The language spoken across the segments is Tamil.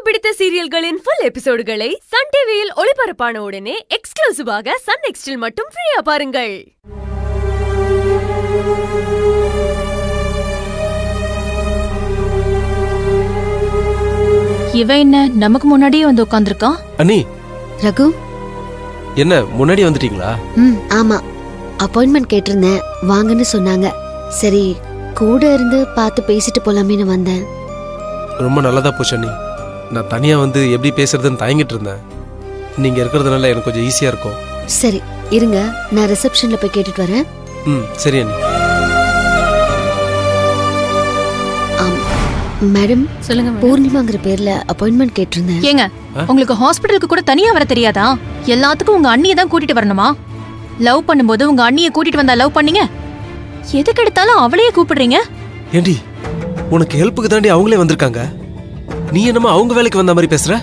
பிடித்த சீரியல்களின் ஃபுல் எபிசோடுகளை சன் டிவியில் ஒளிபரப்பான உடனே எக்ஸ்க்ளூசிவாக சன் நெக்ஸ்டில் மட்டும் ஃப்ரீயா பாருங்கள் இவன் என்ன நமக்கு முன்னாடியே வந்து உட்காந்துருக்கான் அண்ணி ரகு என்ன முன்னாடி வந்துட்டீங்களா ம் ஆமா அப்பாயின்மெண்ட் கேட்டிருந்தேன் வாங்கன்னு சொன்னாங்க சரி கூட இருந்து பார்த்து பேசிட்டு போலாமேன்னு வந்தேன் ரொம்ப நல்லதா போச்சு அண்ணி நான் தனியா வந்து எப்படி பேசுறதுன்னு தயங்கிட்டு இருந்தேன் நீங்க இருக்கிறதுனால எனக்கு கொஞ்சம் ஈஸியா இருக்கும் சரி இருங்க நான் ரிசப்ஷன்ல போய் கேட்டுட்டு வரேன் ம் சரி அண்ணி ஆம் மேடம் சொல்லுங்க பூர்ணிமாங்கிற பேர்ல அப்பாயின்மெண்ட் கேட்டிருந்தேன் ஏங்க உங்களுக்கு ஹாஸ்பிடலுக்கு கூட தனியா வர தெரியாதா எல்லாத்துக்கும் உங்க அண்ணியை தான் கூட்டிட்டு வரணுமா லவ் பண்ணும்போது உங்க அண்ணியை கூட்டிட்டு வந்தா லவ் பண்ணீங்க எதுக்கு எடுத்தாலும் அவளையே கூப்பிடுறீங்க ஏண்டி உனக்கு ஹெல்ப்புக்கு தாண்டி அவங்களே வந்திருக்காங்க நீ என்னமா அவங்க வேலைக்கு வந்த மாதிரி பேசுற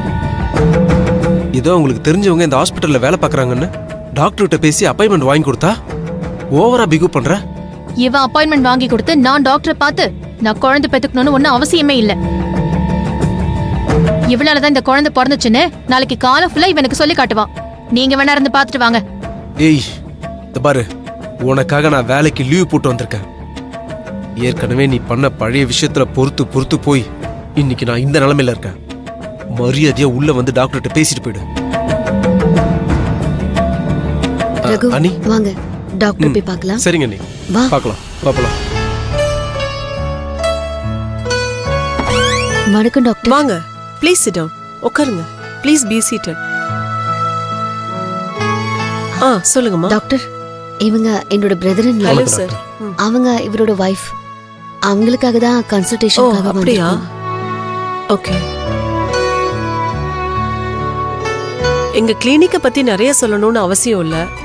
ஏதோ அவங்களுக்கு தெரிஞ்சவங்க இந்த ஹாஸ்பிட்டல்ல வேலை பார்க்கறாங்கன்னு டாக்டர்கிட்ட பேசி அப்பாயின்மெண்ட் வாங்கி கொடுத்தா ஓவரா பிகு பண்ற இவ அப்பாயின்மெண்ட் வாங்கி கொடுத்து நான் டாக்டரை பார்த்து நான் குழந்தை பெத்துக்கணும்னு ஒன்னும் அவசியமே இல்ல இவளாலதான் இந்த குழந்தை பிறந்துச்சுன்னு நாளைக்கு காலம் ஃபுல்லா இவனுக்கு சொல்லி காட்டுவான் நீங்க வேணா இருந்து பாத்துட்டு வாங்க ஏய் இந்த பாரு உனக்காக நான் வேலைக்கு லீவ் போட்டு வந்திருக்கேன் ஏற்கனவே நீ பண்ண பழைய விஷயத்துல பொறுத்து பொறுத்து போய் இன்னைக்கு நான் இந்த நிலைமையில இருக்கேன் மரியாதையா உள்ள வந்து டாக்டர்கிட்ட பேசிட்டு போயிடு அ, ரகு அண்ணி வாங்க டாக்டர் போய் பார்க்கலாம் சரிங்க அண்ணி வா பார்க்கலாம் பார்க்கலாம் வணக்கம் டாக்டர் வாங்க ப்ளீஸ் சிட் டவுன் உட்காருங்க ப்ளீஸ் பி சீட்டட் ஆ சொல்லுங்கம்மா டாக்டர் இவங்க என்னோட பிரதர் இன் ஹலோ வணக்கம் சார் அவங்க இவரோட வைஃப் அவங்களுக்காக தான் ஓ கன்சல்டேஷனுக்காக அப்படியா வந்திருக்கோம் ஓகே எங்க கிளினிக்க பத்தி நிறைய சொல்லணும்னு அவசியம் இல்ல